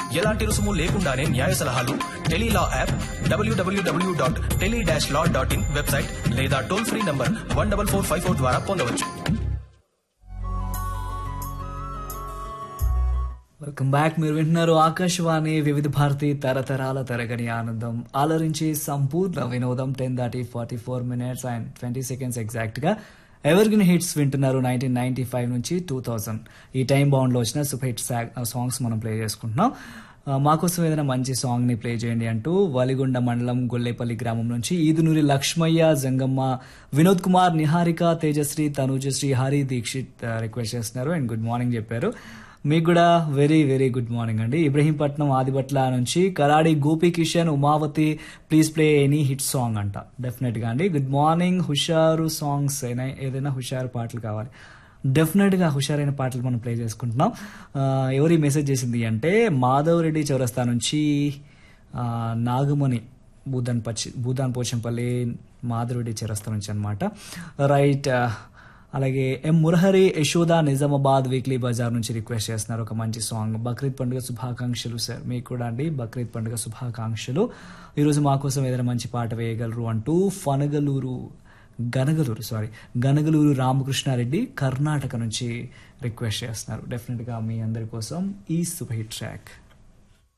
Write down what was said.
ఎలాంటి రుసుము లేకుండానే న్యాయ సలహాలు టెలీలా యాప్ డబ్ల్యూడబ్ల్యూడబ్ల్యూ dot tele dash law dot in website లేదా toll free number one double four five four ద్వారా పొందవచ్చు వెల్కమ్ బ్యాక్ మీరు వింటున్నారు ఆకాశవాణి వివిధ భారతి తరతరాల తరగని ఆనందం ఆలరించి సంపూర్ణ వినోదం టెన్ దాటి forty four minutes and twenty seconds exact గా ఎవర్గ్రీన్ హిట్స్ వింటున్నారు నైన్టీన్ నైన్టీ ఫైవ్ నుంచి టూ థౌజండ్ ఈ టైం బౌండ్ లో వచ్చిన సూపర్ హిట్ సాంగ్స్ మనం ప్లే చేసుకుంటున్నాం ఆ, మాకోసం ఏదైనా మంచి సాంగ్ ని ప్లే చేయండి అంటూ వలిగొండ మండలం గొల్లేపల్లి గ్రామం నుంచి ఈదునూరి లక్ష్మయ్య జంగమ్మ వినోద్ కుమార్ నిహారిక తేజశ్రీ తనుజశ్రీ హరి దీక్షిత్ రిక్వెస్ట్ చేస్తున్నారు అండ్ గుడ్ మార్నింగ్ చెప్పారు మీకు కూడా వెరీ వెరీ గుడ్ మార్నింగ్ అండి ఇబ్రహీంపట్నం ఆదిబట్ల నుంచి Karadi Gopi Kishan Umavathi please play any hit song అంట డెఫినెట్ గా అండి గుడ్ మార్నింగ్ హుషారు సాంగ్స్ అయినా ఏదైనా హుషారు పాటలు కావాలి డెఫినెట్ గా హుషారైన పాటలు మనం ప్లే చేసుకుంటున్నాం ఆ, ఎవరి మెసేజ్ చేసింది అంటే మాధవ్ రెడ్డి చౌరస్తా నుంచి ఆ, నాగమణి భూదాన్ పచ్చి భూదాన్ పోచంపల్లి మాధవరెడ్డి చౌరస్తా నుంచి అనమాట రైట్ ఆ, అలాగే M Murahari Yashoda Nizamabad weekly bazaar నుంచి రిక్వెస్ట్ చేస్తున్నారు ఒక మంచి సాంగ్ బక్రీద్ పండుగ శుభాకాంక్షలు సార్ మీకు కూడా అండి బక్రీద్ పండుగ శుభాకాంక్షలు ఈరోజు మా కోసం ఏదైనా మంచి పాట వేయగలరు అంటూ ఫనగలూరు గనగలూరు సారీ గనగలూరు రామకృష్ణారెడ్డి కర్ణాటక నుంచి రిక్వెస్ట్ చేస్తున్నారు డెఫినెట్గా మీ అందరి కోసం ఈ సూపర్ హిట్ ట్రాక్